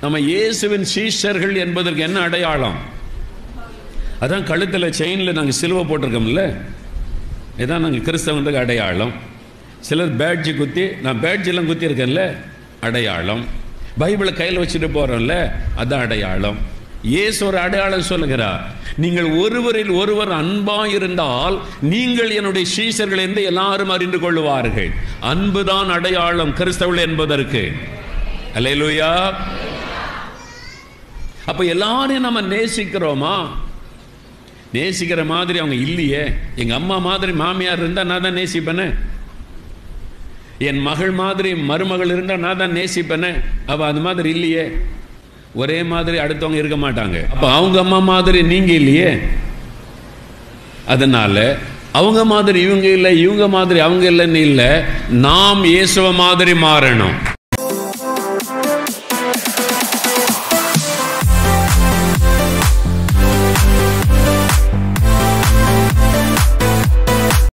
நம்ம இயேசுவின் சீஷர்கள் என்பதற்கு என்ன அடையாளம் அதான் கழுத்தில் செயினில் நாங்கள் சிலுவை போட்டிருக்கோம்ல இதான் நாங்கள் கிறிஸ்தவனுக்கு அடையாளம் சிலர் பேட்ஜ் குத்தி நான் பேட்ஜ் எல்லாம் குத்தி இருக்கேன்ல அடையாளம் பைபிளை கையில் வச்சுட்டு போறோம்ல அதான் அடையாளம் இயேசு ஒரு அடையாளம் சொல்லுகிறார் நீங்கள் ஒருவரில் ஒருவர் அன்பா இருந்தால் நீங்கள் என்னுடைய சீஷர்கள் என்று எல்லாரும் அறிந்து கொள்ளுவார்கள் அன்புதான் அடையாளம் கிறிஸ்தவள் என்பதற்கு அல்லேலூயா அப்ப எல்லாரையும் நம்ம நேசிக்கிறோமா நேசிக்கிற மாதிரி அவங்க இல்லையே எங்க அம்மா மாதிரி மாமியார் இருந்தா நான் தான் நேசிப்பேனே என் மகள் மாதிரி மருமகள் இருந்தா நான் தான் நேசிப்பேனே அவ அது மாதிரி இல்லையே ஒரே மாதிரி அடுத்தவங்க இருக்க மாட்டாங்க அப்ப அவங்க அம்மா மாதிரி நீங்க இல்லையே அதனால அவங்க மாதிரி இவங்க இல்லை இவங்க மாதிரி அவங்க இல்லைன்னு இல்லை நாம் இயேசுவ மாதிரி மாறணும்